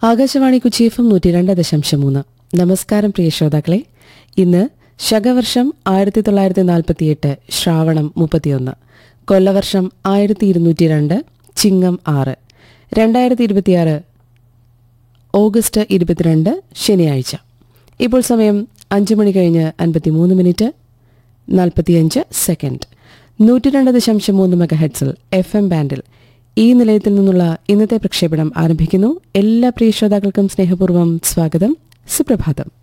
ആകാശവാണി കുച്ചീഫം നൂറ്റി രണ്ട് ദശാംശം മൂന്ന് നമസ്കാരം പ്രിയ ശ്രോതാക്കളെ ഇന്ന് ശകവർഷം ആയിരത്തി തൊള്ളായിരത്തി നാൽപ്പത്തിയെട്ട് ശ്രാവണം മുപ്പത്തിയൊന്ന് കൊല്ലവർഷം ആയിരത്തി ഇരുന്നൂറ്റി രണ്ട് ചിങ്ങം ആറ് രണ്ടായിരത്തി ഇരുപത്തിയാറ് ഓഗസ്റ്റ് ഇരുപത്തിരണ്ട് ശനിയാഴ്ച ഇപ്പോൾ സമയം അഞ്ച് മണി കഴിഞ്ഞ് അൻപത്തിമൂന്ന് മിനിറ്റ് നാൽപ്പത്തിയഞ്ച് സെക്കൻഡ് നൂറ്റി രണ്ട് ദശാംശം മൂന്ന് മെഗാ ഹെഡ്സിൽ എഫ് എം ബാൻഡിൽ ഈ നിലയത്തിൽ നിന്നുള്ള ഇന്നത്തെ പ്രക്ഷേപണം ആരംഭിക്കുന്നു എല്ലാ പ്രിയ ശ്രോതാക്കൾക്കും സ്നേഹപൂർവ്വം സ്വാഗതം സുപ്രഭാതം